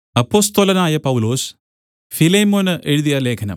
അപ്പൊസ്തലനായ പൗലൊസ് ഫിലേമോന് എഴുതിയ ലേഖനം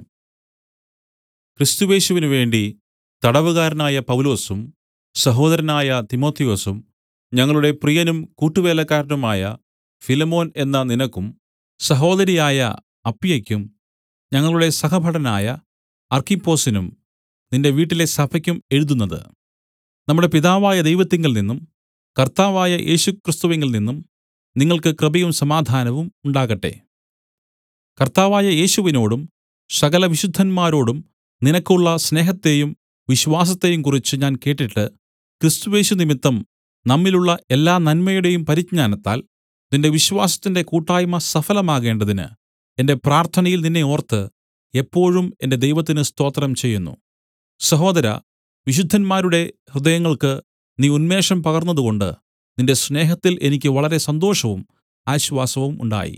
ക്രിസ്തുയേശുവിനു വേണ്ടി തടവുകാരനായ പൗലൊസും സഹോദരനായ തിമൊഥെയൊസും ഞങ്ങളുടെ പ്രിയനും കൂട്ടുവേലക്കാരനുമായ ഫിലേമോൻ എന്ന നിനക്കും സഹോദരിയായ അപ്പിയയ്ക്കും ഞങ്ങളുടെ സഹഭടനായ അർക്കിപ്പൊസിനും നിന്റെ വീട്ടിലെ സഭയ്ക്കും എഴുതുന്നത് നമ്മുടെ പിതാവായ ദൈവത്തിങ്കൽ നിന്നും കർത്താവായ യേശുക്രിസ്തുവിങ്കൽ നിന്നും നിങ്ങൾക്ക് കൃപയും സമാധാനവും ഉണ്ടാകട്ടെ കർത്താവായ യേശുവിനോടും സകല വിശുദ്ധന്മാരോടും നിനക്കുള്ള സ്നേഹത്തെയും വിശ്വാസത്തെയും കുറിച്ച് ഞാൻ കേട്ടിട്ട് ക്രിസ്തുയേശു നിമിത്തം നമ്മിലുള്ള എല്ലാ നന്മയുടെയും പരിജ്ഞാനത്താൽ നിന്റെ വിശ്വാസത്തിന്റെ കൂട്ടായ്മ സഫലമാകേണ്ടതിന് എന്റെ പ്രാർത്ഥനയിൽ നിന്നെ ഓർത്ത് എപ്പോഴും എന്റെ ദൈവത്തിന് സ്തോത്രം ചെയ്യുന്നു സഹോദരാ വിശുദ്ധന്മാരുടെ ഹൃദയങ്ങൾക്ക് നീ ഉന്മേഷം പകർന്നതുകൊണ്ട് നിന്റെ സ്നേഹത്തിൽ എനിക്ക് വളരെ സന്തോഷവും ആശ്വാസവും ഉണ്ടായി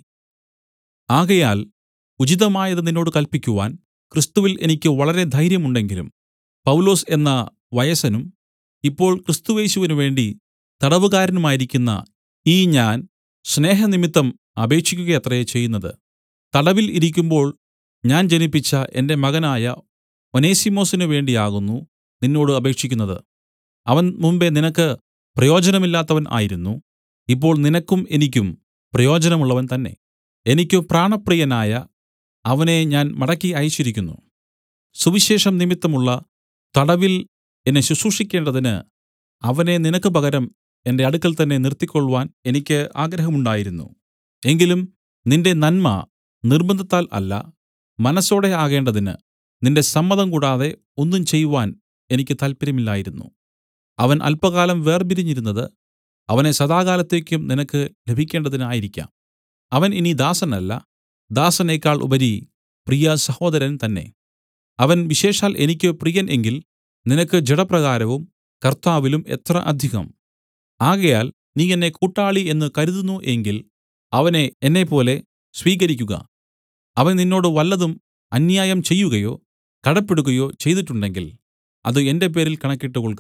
ആകയാൽ ഉചിതമായത് നിന്നോട് കല്പിക്കുവാൻ ക്രിസ്തുവിൽ എനിക്ക് വളരെ ധൈര്യമുണ്ടെങ്കിലും പൗലൊസ് എന്ന വയസ്സനും ഇപ്പോൾ ക്രിസ്തുയേശുവിനു വേണ്ടി തടവുകാരനുമായിരിക്കുന്ന ഈ ഞാൻ സ്നേഹനിമിത്തം അപേക്ഷിക്കുകയത്രേ ചെയ്യുന്നത് തടവിൽ ഇരിക്കുമ്പോൾ ഞാൻ ജനിപ്പിച്ച എന്റെ മകനായ ഒനേസിമൊസിനു വേണ്ടിയാകുന്നു നിന്നോട് അപേക്ഷിക്കുന്നത് അവൻ മുമ്പെ നിനക്ക് പ്രയോജനമില്ലാത്തവൻ ആയിരുന്നു ഇപ്പോൾ നിനക്കും എനിക്കും പ്രയോജനമുള്ളവൻ തന്നെ എനിക്ക് പ്രാണപ്രിയനായ അവനെ ഞാൻ മടക്കി അയച്ചിരിക്കുന്നു സുവിശേഷം നിമിത്തമുള്ള തടവിൽ എന്നെ ശുശ്രൂഷിക്കേണ്ടതിന് അവനെ നിനക്ക് പകരം എന്റെ അടുക്കൽ തന്നെ നിർത്തിക്കൊൾവാൻ എനിക്ക് ആഗ്രഹമുണ്ടായിരുന്നു എങ്കിലും നിന്റെ നന്മ നിർബന്ധത്താൽ അല്ല മനസ്സോടെ ആകേണ്ടതിന് നിന്റെ സമ്മതം കൂടാതെ ഒന്നും ചെയ്‌വാൻ എനിക്ക് താല്പര്യമില്ലായിരുന്നു അവൻ അല്പകാലം വേർപിരിഞ്ഞിരുന്നത് അവനെ സദാകാലത്തേക്കും നിനക്ക് ലഭിക്കേണ്ടതിനായിരിക്കാം അവൻ ഇനി ദാസനല്ല ദാസനേക്കാൾ ഉപരി പ്രിയ സഹോദരൻ തന്നെ അവൻ വിശേഷാൽ എനിക്ക് പ്രിയൻ എങ്കിൽ നിനക്ക് ജഡപ്രകാരവും കർത്താവിലും എത്ര അധികം ആകയാൽ നീ എന്നെ കൂട്ടാളി എന്ന് കരുതുന്നു എങ്കിൽ അവനെ എന്നെപ്പോലെ സ്വീകരിക്കുക അവൻ നിന്നോട് വല്ലതും അന്യായം ചെയ്യുകയോ കടപ്പെടുകയോ ചെയ്തിട്ടുണ്ടെങ്കിൽ അത് എന്റെ പേരിൽ കണക്കിട്ടുകൊൾക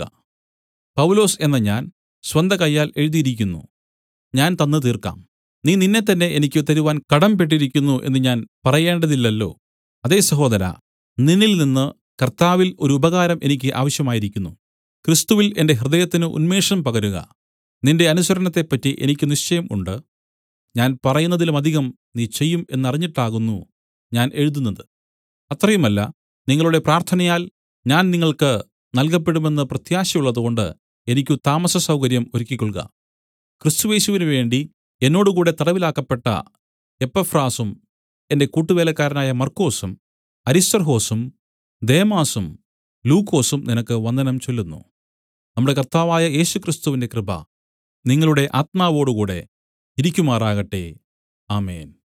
പൗലൊസ് എന്ന ഞാൻ സ്വന്തകയ്യാൽ എഴുതിയിരിക്കുന്നു ഞാൻ തന്നു തീർക്കാം നീ നിന്നെത്തന്നെ എനിക്ക് തരുവാൻ കടംപെട്ടിരിക്കുന്നു എന്ന് ഞാൻ പറയേണ്ടതില്ലല്ലോ അതേ സഹോദരാ നിന്നിൽ നിന്ന് കർത്താവിൽ ഒരു ഉപകാരം എനിക്ക് ആവശ്യമായിരിക്കുന്നു ക്രിസ്തുവിൽ എന്റെ ഹൃദയത്തിന് ഉന്മേഷം പകരുക നിന്റെ അനുസരണത്തെപ്പറ്റി എനിക്ക് നിശ്ചയം ഉണ്ട് ഞാൻ പറയുന്നതിലുമധികം നീ ചെയ്യും എന്നറിഞ്ഞിട്ടാകുന്നു ഞാൻ എഴുതുന്നത് അത്രയുമല്ല നിങ്ങളുടെ പ്രാർത്ഥനയാൽ ഞാൻ നിങ്ങൾക്ക് നൽകപ്പെടുമെന്ന് പ്രത്യാശയുള്ളതുകൊണ്ട് എനിക്ക് താമസസൗകര്യം ഒരുക്കിക്കൊൾക ക്രിസ്തുയേശുവിനു വേണ്ടി എന്നോടുകൂടെ തടവിലാക്കപ്പെട്ട എപ്പഫ്രാസും എന്റെ കൂട്ടുവേലക്കാരനായ മർക്കൊസും അരിസ്തർഹൊസും ദേമാസും ലൂക്കോസും നിനക്ക് വന്ദനം ചൊല്ലുന്നു നമ്മുടെ കർത്താവായ യേശുക്രിസ്തുവിന്റെ കൃപ നിങ്ങളുടെ ആത്മാവോടുകൂടെ ഇരിക്കുമാറാകട്ടെ ആമേൻ